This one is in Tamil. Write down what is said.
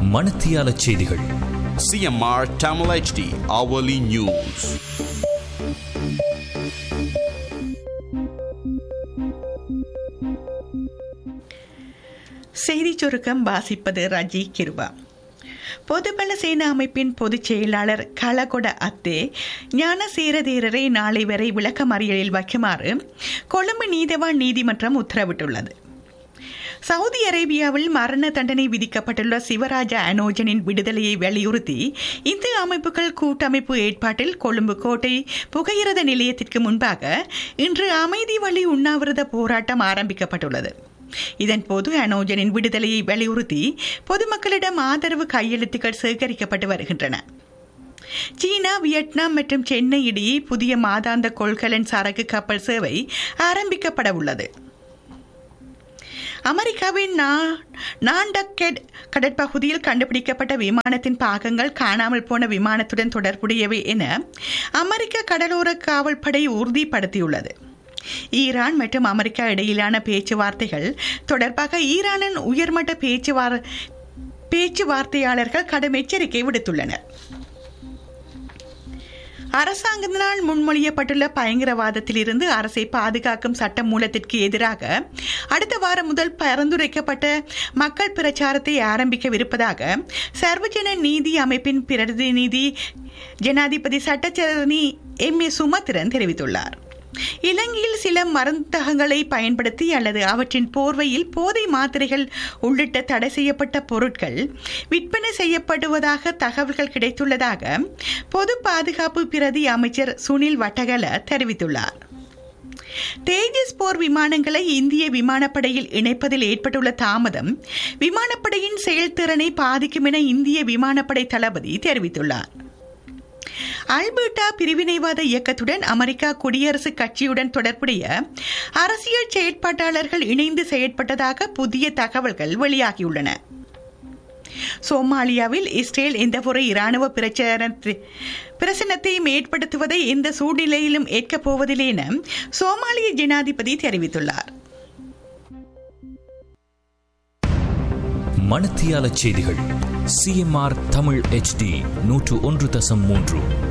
மணத்தியால செய்திகள் CMR Tamil HD hourly news. செய்தி சுருக்கம் வாசிப்பது ரஜி கிருபா பொதுபல சேனா அமைப்பின் பொதுச் செயலாளர் கலகொட அத்தே ஞானசேரதேரரை நாளை வரை விளக்கமறியலில் வைக்குமாறு கொழும்பு நீதவான் நீதிமன்றம் உத்தரவிட்டுள்ளது சவுதி அரேபியாவில் மரண தண்டனை விதிக்கப்பட்டுள்ள சிவராஜ அனோஜனின் விடுதலையை வலியுறுத்தி இந்து அமைப்புகள் கூட்டமைப்பு ஏற்பாட்டில் கொழும்பு கோட்டை புகையிரத நிலையத்திற்கு முன்பாக இன்று அமைதி வழி உண்ணாவிரத போராட்டம் ஆரம்பிக்கப்பட்டுள்ளது இதன்போது அனோஜனின் விடுதலையை வலியுறுத்தி பொதுமக்களிடம் ஆதரவு கையெழுத்துக்கள் சேகரிக்கப்பட்டு வருகின்றன சீனா வியட்நாம் மற்றும் சென்னை இடையே புதிய மாதாந்த கொள்கலன் சரக்கு கப்பல் சேவை ஆரம்பிக்கப்பட உள்ளது அமெரிக்காவின் நாண்டக்கெட் கடற்பகுதியில் கண்டுபிடிக்கப்பட்ட விமானத்தின் பாகங்கள் காணாமல் போன விமானத்துடன் தொடர்புடையவை என அமெரிக்க கடலோர காவல்படை உறுதிப்படுத்தியுள்ளது ஈரான் மற்றும் அமெரிக்கா இடையிலான பேச்சுவார்த்தைகள் தொடர்பாக ஈரானின் உயர்மட்ட பேச்சுவார் பேச்சுவார்த்தையாளர்கள் கடும் எச்சரிக்கை விடுத்துள்ளனர் அரசாங்கத்தினால் முன்மொழியப்பட்டுள்ள பயங்கரவாதத்திலிருந்து அரசை பாதுகாக்கும் சட்ட மூலத்திற்கு எதிராக அடுத்த வாரம் முதல் பரிந்துரைக்கப்பட்ட மக்கள் பிரச்சாரத்தை ஆரம்பிக்கவிருப்பதாக சர்வஜன நீதி அமைப்பின் பிரதிநிதி ஜனாதிபதி சட்டச்சரணி எம் ஏ சுமத்திரன் தெரிவித்துள்ளார் இலங்கையில் சில மருந்தகங்களை பயன்படுத்தி அல்லது அவற்றின் போர்வையில் போதை மாத்திரைகள் உள்ளிட்ட தடை செய்யப்பட்ட பொருட்கள் விற்பனை செய்யப்படுவதாக தகவல்கள் கிடைத்துள்ளதாக பொது பாதுகாப்பு பிரதி அமைச்சர் சுனில் வட்டகல தெரிவித்துள்ளார் தேஜஸ் போர் விமானங்களை இந்திய விமானப்படையில் இணைப்பதில் ஏற்பட்டுள்ள தாமதம் விமானப்படையின் செயல்திறனை பாதிக்கும் என இந்திய விமானப்படை தளபதி தெரிவித்துள்ளார் அல்பர்டா பிரிவினைவாத இயக்கத்துடன் அமெரிக்கா குடியரசுக் கட்சியுடன் தொடர்புடைய அரசியல் செயற்பாட்டாளர்கள் இணைந்து செயற்பட்டதாக புதிய தகவல்கள் வெளியாகியுள்ளன சோமாலியாவில் இஸ்ரேல் எந்தவொரு இராணுவ பிரச்சாரத்தை பிரசனத்தையும் ஏற்படுத்துவதை எந்த சூழ்நிலையிலும் ஏற்கப் போவதில்லை என சோமாலிய ஜனாதிபதி தெரிவித்துள்ளார் மணத்தியால செய்திகள் சிஎம்ஆர் தமிழ் HD நூற்று ஒன்று தசம் மூன்று